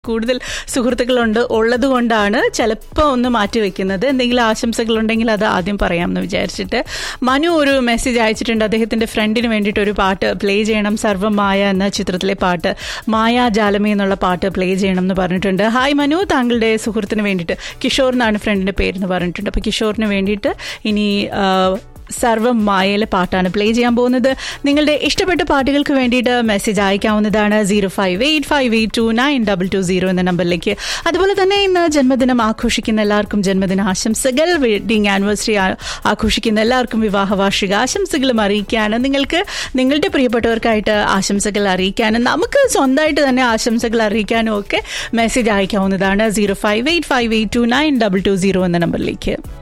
കൂടുതൽ സുഹൃത്തുക്കളുണ്ട് ഉള്ളത് കൊണ്ടാണ് ചിലപ്പോൾ ഒന്ന് മാറ്റി വെക്കുന്നത് എന്തെങ്കിലും ആശംസകളുണ്ടെങ്കിൽ അത് ആദ്യം പറയാമെന്ന് വിചാരിച്ചിട്ട് മനു ഒരു മെസ്സേജ് അയച്ചിട്ടുണ്ട് അദ്ദേഹത്തിന്റെ ഫ്രണ്ടിന് വേണ്ടിയിട്ട് ഒരു പാട്ട് പ്ലേ ചെയ്യണം സർവം മായ എന്ന ചിത്രത്തിലെ പാട്ട് മായാജാലമേ എന്നുള്ള പാട്ട് പ്ലേ ചെയ്യണം എന്ന് പറഞ്ഞിട്ടുണ്ട് ഹായ് മനു താങ്കളുടെ സുഹൃത്തിന് വേണ്ടിയിട്ട് കിഷോർ എന്നാണ് ഫ്രണ്ടിന്റെ പേരെന്ന് പറഞ്ഞിട്ടുണ്ട് അപ്പോൾ കിഷോറിന് വേണ്ടിയിട്ട് ഇനി ആ, സർവം മായയിലെ പാട്ടാണ് പ്ലേ ചെയ്യാൻ പോകുന്നത് നിങ്ങളുടെ ഇഷ്ടപ്പെട്ട പാട്ടുകൾക്ക് വേണ്ടിയിട്ട് മെസ്സേജ് അയക്കാവുന്നതാണ് zero five eight five eight two nine double two zero എന്ന നമ്പറിലേക്ക് അതുപോലെ തന്നെ ഇന്ന് ജന്മദിനം ആഘോഷിക്കുന്ന എല്ലാവർക്കും ജന്മദിന ആശംസകൾ വെഡിങ് ആനിവേഴ്സറി ആഘോഷിക്കുന്ന എല്ലാവർക്കും വിവാഹ വാർഷിക ആശംസകളും അറിയിക്കാണ് നിങ്ങൾക്ക് നിങ്ങളുടെ പ്രിയപ്പെട്ടവർക്കായിട്ട് ആശംസകൾ അറിയിക്കാനും നമുക്ക് സ്വന്തമായിട്ട് തന്നെ ആശംസകൾ അറിയിക്കാനും ഒക്കെ മെസ്സേജ് അയക്കാവുന്നതാണ് zero five eight five eight two nine double two zero എന്ന നമ്പറിലേക്ക്